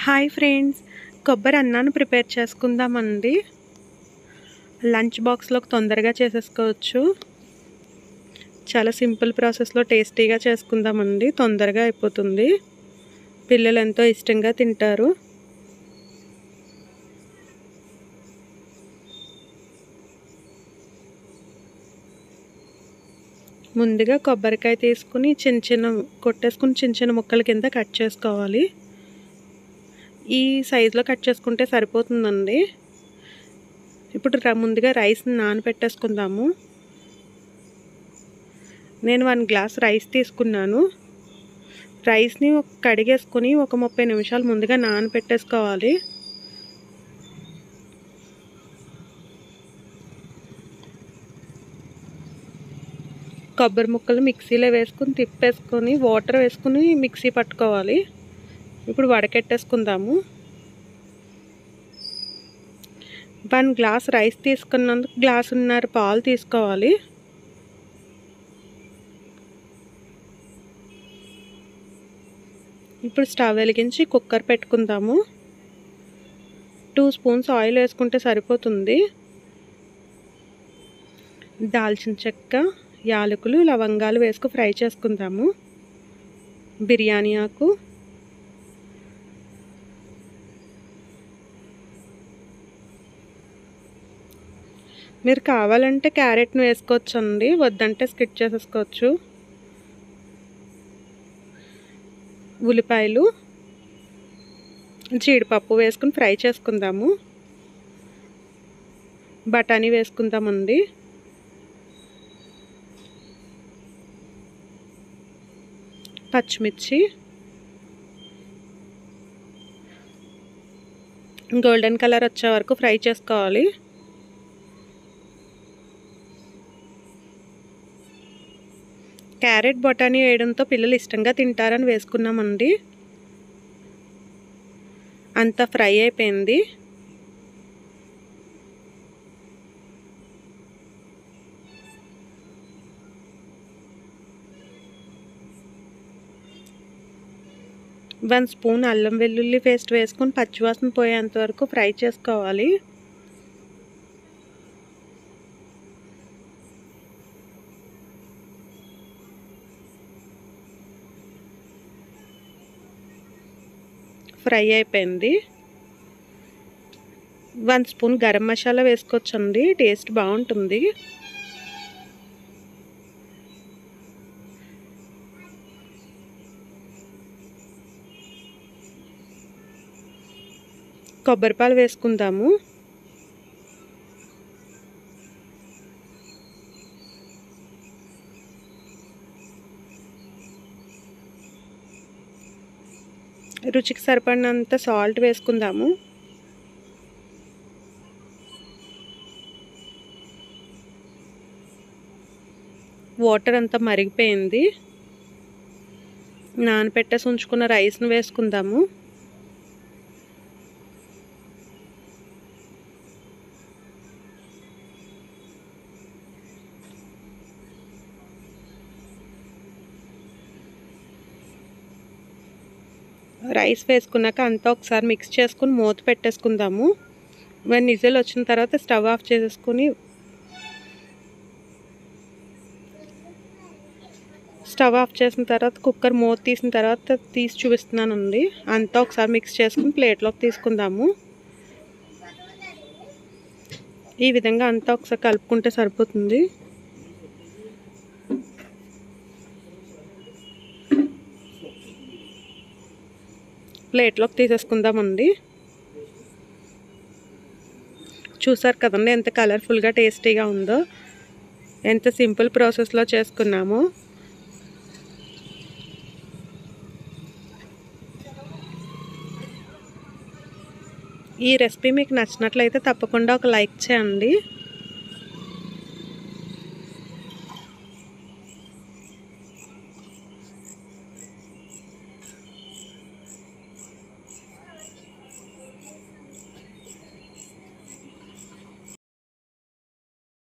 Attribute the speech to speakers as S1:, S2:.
S1: hi friends కొబ్బరి అన్నాన్ని prepare చేసుకుందామండి లంచ్ బాక్స్లోకి తొందరగా చేసేసుకోవచ్చు చాలా సింపుల్ ప్రాసెస్లో టేస్టీగా చేసుకుందామండి తొందరగా అయిపోతుంది పిల్లలు ఎంతో ఇష్టంగా తింటారు ముందుగా కొబ్బరికాయ తీసుకుని చిన్న చిన్న కొట్టేసుకుని చిన్న చిన్న ముక్కల కింద కట్ చేసుకోవాలి ఈ సైజులో కట్ చేసుకుంటే సరిపోతుందండి ఇప్పుడు ముందుగా రైస్ని నానబెట్టేసుకుందాము నేను వన్ గ్లాస్ రైస్ తీసుకున్నాను రైస్ని కడిగేసుకుని ఒక ముప్పై నిమిషాలు ముందుగా నానబెట్టేసుకోవాలి కొబ్బరి ముక్కలు మిక్సీలో వేసుకుని తిప్పేసుకొని వాటర్ వేసుకుని మిక్సీ పట్టుకోవాలి ఇప్పుడు వడకెట్టేసుకుందాము వన్ గ్లాస్ రైస్ తీసుకున్నందుకు గ్లాసున్నర పాలు తీసుకోవాలి ఇప్పుడు స్టవ్ వెలిగించి కుక్కర్ పెట్టుకుందాము టూ స్పూన్స్ ఆయిల్ వేసుకుంటే సరిపోతుంది దాల్చిన చెక్క యాలకులు లవంగాలు వేసుకు ఫ్రై చేసుకుందాము బిర్యానీ ఆకు మీరు కావాలంటే క్యారెట్ను వేసుకోవచ్చు అండి వద్దంటే స్కిట్ చేసేసుకోవచ్చు ఉల్లిపాయలు జీడిపప్పు వేసుకుని ఫ్రై చేసుకుందాము బఠానీ వేసుకుందామండి పచ్చిమిర్చి గోల్డెన్ కలర్ వచ్చే వరకు ఫ్రై చేసుకోవాలి క్యారెట్ బొటానీ వేయడంతో పిల్లలు ఇష్టంగా తింటారని వేసుకున్నామండి అంతా ఫ్రై అయిపోయింది వన్ స్పూన్ అల్లం వెల్లుల్లి పేస్ట్ వేసుకొని పచ్చివాసన పోయేంత వరకు ఫ్రై చేసుకోవాలి ఫ్రై అయిపోయింది వన్ స్పూన్ గరం మసాలా వేసుకోవచ్చండి టేస్ట్ బాగుంటుంది కొబ్బరిపాలు వేసుకుందాము రుచికి సరిపడినంత సాల్ట్ వేసుకుందాము వాటర్ అంతా మరిగిపోయింది నానపెట్టేసి ఉంచుకున్న రైస్ను వేసుకుందాము రైస్ వేసుకున్నాక అంతా ఒకసారి మిక్స్ చేసుకుని మూత పెట్టేసుకుందాము వన్ నిజల్ వచ్చిన తర్వాత స్టవ్ ఆఫ్ చేసేసుకుని స్టవ్ ఆఫ్ చేసిన తర్వాత కుక్కర్ మూత తీసిన తర్వాత తీసి చూపిస్తున్నానండి అంతా ఒకసారి మిక్స్ చేసుకుని ప్లేట్లోకి తీసుకుందాము ఈ విధంగా అంతా ఒకసారి కలుపుకుంటే సరిపోతుంది ప్లేట్లోకి తీసేసుకుందామండి చూసారు కదండి ఎంత కలర్ఫుల్గా టేస్టీగా ఉందో ఎంత సింపుల్ ప్రాసెస్లో చేసుకున్నాము ఈ రెసిపీ మీకు నచ్చినట్లయితే తప్పకుండా ఒక లైక్ చేయండి